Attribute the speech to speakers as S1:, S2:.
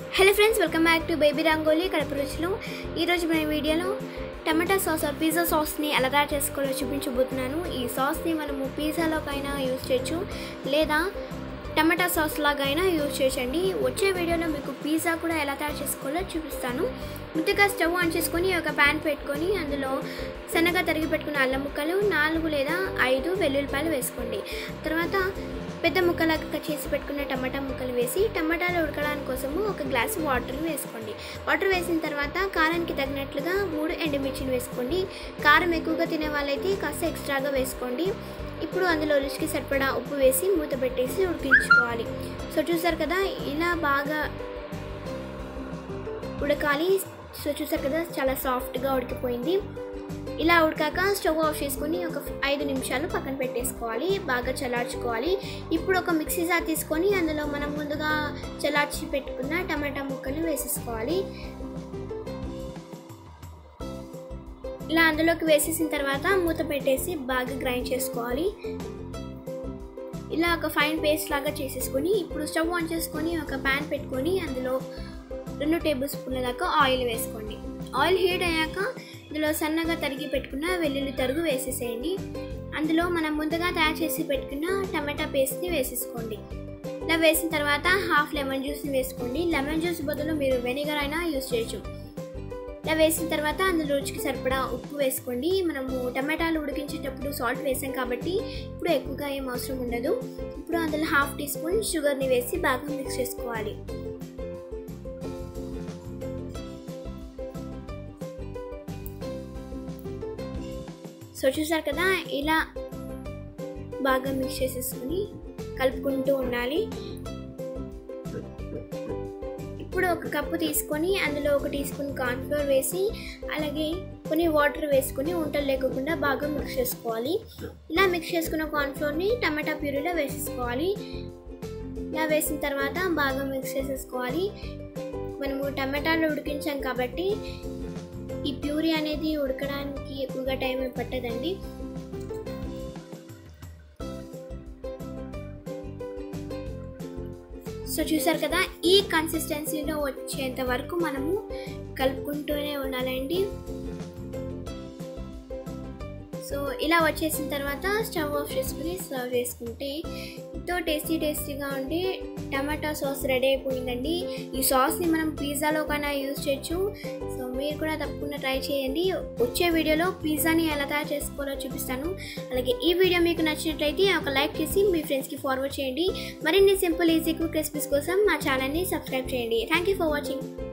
S1: hello friends welcome back to baby Rangoli Kadapa రుచులు ఈరోజు మన వీడియోలో టమాటా సాస్ ఆర్ పిజ్జా సాస్ని ఎలా తయారు చేసుకోవాలో చూపించబోతున్నాను ఈ సాస్ని మనము పిజ్జాలోకైనా యూజ్ చేయొచ్చు లేదా టమాటా సాస్ లాగైనా యూజ్ చేయొచ్చండి వచ్చే వీడియోలో మీకు పిజ్జా కూడా ఎలా తయారు చేసుకోవాలో చూపిస్తాను ముందుగా స్టవ్ ఆన్ చేసుకొని ఒక ప్యాన్ పెట్టుకొని అందులో సన్నగా తరిగి పెట్టుకున్న అల్లం ముక్కలు నాలుగు లేదా ఐదు వెల్లుల్లిపాయలు వేసుకోండి తర్వాత పెద్ద ముక్కలాగా కట్ చేసి పెట్టుకున్న టమాటా ముక్కలు వేసి టమాటాలు ఉడకడానికి కోసము ఒక గ్లాస్ వాటర్ వేసుకోండి వాటర్ వేసిన తర్వాత కారానికి తగినట్లుగా మూడు ఎండుమిర్చిని వేసుకోండి కారం ఎక్కువగా తినే వాళ్ళైతే కాస్త ఎక్స్ట్రాగా వేసుకోండి ఇప్పుడు అందులో రుచికి సరిపడా ఉప్పు వేసి మూత పెట్టేసి ఉడికించుకోవాలి సో చూసారు కదా ఇలా బాగా ఉడకాలి సో చూసారు కదా చాలా సాఫ్ట్గా ఉడికిపోయింది ఇలా ఉడకాక స్టవ్ ఆఫ్ చేసుకొని ఒక ఐదు నిమిషాలు పక్కన పెట్టేసుకోవాలి బాగా చల్లార్చుకోవాలి ఇప్పుడు ఒక మిక్సీ జార్ తీసుకొని అందులో మనం ముందుగా చల్లార్చి పెట్టుకున్న టమాటా ముక్కలు వేసేసుకోవాలి ఇలా అందులోకి వేసేసిన తర్వాత మూత పెట్టేసి బాగా గ్రైండ్ చేసుకోవాలి ఇలా ఒక ఫైన్ పేస్ట్ లాగా చేసేసుకొని ఇప్పుడు స్టవ్ ఆన్ చేసుకొని ఒక ప్యాన్ పెట్టుకొని అందులో రెండు టేబుల్ స్పూన్ల దాకా ఆయిల్ వేసుకోండి ఆయిల్ హీట్ అయ్యాక ఇందులో సన్నగా తరిగి పెట్టుకున్న వెల్లుల్లి తరుగు వేసేసేయండి అందులో మనం ముందుగా తయారు చేసి పెట్టుకున్న టమాటా పేస్ట్ని వేసేసుకోండి ఇలా వేసిన తర్వాత హాఫ్ లెమన్ జ్యూస్ని వేసుకోండి లెమన్ జ్యూస్ బదులు మీరు వెనిగర్ అయినా యూస్ చేయొచ్చు ఇలా వేసిన తర్వాత అందులో రుచికి సరిపడా ఉప్పు వేసుకోండి మనము టమాటాలు ఉడికించేటప్పుడు సాల్ట్ వేసాం కాబట్టి ఇప్పుడు ఎక్కువగా ఏం అవసరం ఉండదు ఇప్పుడు అందులో హాఫ్ టీ స్పూన్ షుగర్ని వేసి బాగా మిక్స్ చేసుకోవాలి సో చూసారు కదా ఇలా బాగా మిక్స్ చేసేసుకుని కలుపుకుంటూ ఉండాలి ఇప్పుడు ఒక కప్పు తీసుకొని అందులో ఒక టీ స్పూన్ కార్న్ఫ్లోర్ వేసి అలాగే కొన్ని వాటర్ వేసుకొని ఉంటలు లేకుండా బాగా మిక్స్ చేసుకోవాలి ఇలా మిక్స్ చేసుకున్న కార్న్ఫ్లోర్ని టమాటా ప్యూరీలో వేసేసుకోవాలి ఇలా వేసిన తర్వాత బాగా మిక్స్ చేసేసుకోవాలి మనము టమాటాలు ఉడికించాం కాబట్టి ఈ ప్యూరీ అనేది ఉడకడానికి ఎక్కువగా టైం పట్టదండి సో చూసారు కదా ఈ కన్సిస్టెన్సీలో వచ్చేంత వరకు మనము కలుపుకుంటూనే ఉండాలండి సో ఇలా వచ్చేసిన తర్వాత స్టవ్ ఆఫ్ చేసుకుని సర్వ్ చేసుకుంటే ఎంతో టేస్టీ టేస్టీగా ఉండి టమాటా సాస్ రెడీ అయిపోయిందండి ఈ సాస్ని మనం పిజ్జాలో కన్నా యూజ్ చేయొచ్చు సో మీరు కూడా తప్పకుండా ట్రై చేయండి వచ్చే వీడియోలో పిజ్జాని ఎలా తయారు చేసుకోవాలో చూపిస్తాను అలాగే ఈ వీడియో మీకు నచ్చినట్లయితే ఒక లైక్ చేసి మీ ఫ్రెండ్స్కి ఫార్వర్డ్ చేయండి మరిన్ని సింపుల్ ఈజీ క్విక్ రెసిపీస్ కోసం మా ఛానల్ని సబ్స్క్రైబ్ చేయండి థ్యాంక్ యూ ఫర్ వాచింగ్